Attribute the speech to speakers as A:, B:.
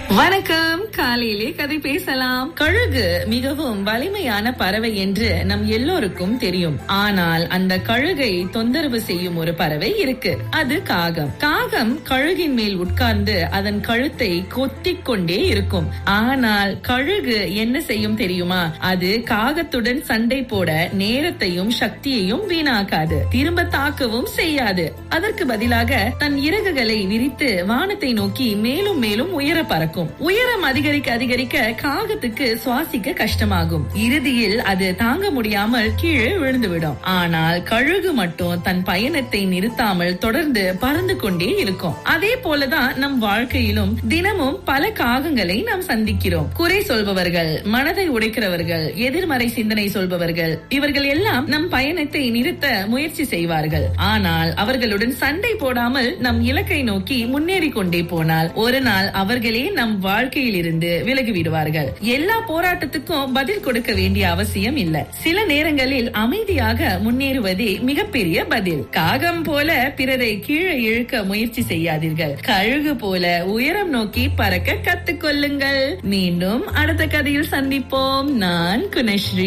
A: வணக்கம் காலையிலே கதை பேசலாம் கழுகு மிகவும் வலிமையான பறவை என்று நம் எல்லோருக்கும் தெரியும் ஆனால் அந்த கழுகை தொந்தரவு செய்யும் ஒரு பறவை இருக்கு அது காகம் காகம் கழுகின் மேல் உட்கார்ந்து அதன் கழுத்தை கொத்திக் கொண்டே இருக்கும் ஆனால் கழுகு என்ன செய்யும் தெரியுமா அது காகத்துடன் சண்டை போட நேரத்தையும் சக்தியையும் வீணாக்காது திரும்ப தாக்கவும் செய்யாது அதற்கு பதிலாக தன் இறகுகளை விரித்து வானத்தை நோக்கி மேலும் மேலும் உயர பறக்கும் உயரம் அதிகரிக்க அதிகரிக்க காகத்துக்கு சுவாசிக்க கஷ்டமாகும் இறுதியில் அது தாங்க முடியாமல் கீழே விழுந்துவிடும் ஆனால் கழுகு மட்டும் தன் பயணத்தை நிறுத்தாமல் தொடர்ந்து பறந்து கொண்டே இருக்கும் அதே போலதான் நம் வாழ்க்கையிலும் தினமும் பல காகங்களை நாம் சந்திக்கிறோம் குறை சொல்பவர்கள் மனதை உடைக்கிறவர்கள் எதிர்மறை சிந்தனை சொல்பவர்கள் இவர்கள் எல்லாம் நம் பயணத்தை நிறுத்த முயற்சி செய்வார்கள் ஆனால் அவர்களுடன் சண்டை போடாமல் நம் இலக்கை நோக்கி முன்னேறி கொண்டே போனால் ஒரு நாள் அவர்களே நம் வாழ்க்கையில் இருந்து விலகி விடுவார்கள் எல்லா போராட்டத்துக்கும் பதில் கொடுக்க வேண்டிய அவசியம் இல்ல சில நேரங்களில் அமைதியாக முன்னேறுவதே மிகப்பெரிய பதில் காகம் போல பிறரை கீழே இழுக்க முயற்சி செய்யாதீர்கள் கழுகு போல உயரம் நோக்கி பறக்க கத்துக்கொள்ளுங்கள் மீண்டும் அடுத்த கதையில் சந்திப்போம் நான் குணஸ்ரீ